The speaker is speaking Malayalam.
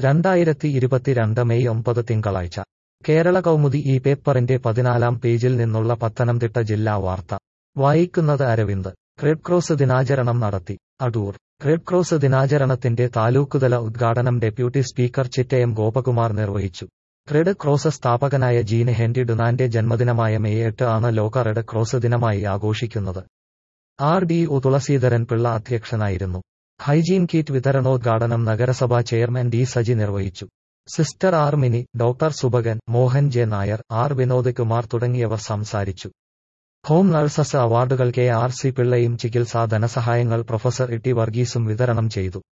രണ്ടായിരത്തി ഇരുപത്തിരണ്ട് മെയ് ഒമ്പത് തിങ്കളാഴ്ച കേരള കൗമുദി ഈ പേപ്പറിന്റെ പതിനാലാം പേജിൽ നിന്നുള്ള പത്തനംതിട്ട ജില്ലാ വാർത്ത വായിക്കുന്നത് അരവിന്ദ് റെഡ് ക്രോസ് ദിനാചരണം നടത്തി അടൂർ റെഡ് ക്രോസ് ദിനാചരണത്തിന്റെ താലൂക്കുതല ഉദ്ഘാടനം ഡെപ്യൂട്ടി സ്പീക്കർ ചിറ്റയം ഗോപകുമാർ നിർവഹിച്ചു റെഡ് ക്രോസ് സ്ഥാപകനായ ജീൻ ഹെൻറി ഡുനാന്റെ ജന്മദിനമായ മെയ് എട്ട് ആണ് ലോക റെഡ് ക്രോസ് ദിനമായി ആഘോഷിക്കുന്നത് R D O Thulaseedharan Pillai അധ്യക്ഷനായിരുന്നു ഹൈജീൻ കിറ്റ് വിതരണോദ്ഘാടനം നഗരസഭാ ചെയർമാൻ ഡി സജി നിർവഹിച്ചു sister R Mini doctor Subakan Mohan J Nair R Vinod Kumar തുടങ്ങിയവർ സംസാരിച്ചു ഹോം നഴ്സസ് അവാർഡുകൾ കെ ആർ സി പിള്ളയും ചികിത്സാ ധനസഹായങ്ങൾ പ്രൊഫസർ ഇ ടി വർഗീസും വിതരണം ചെയ്തു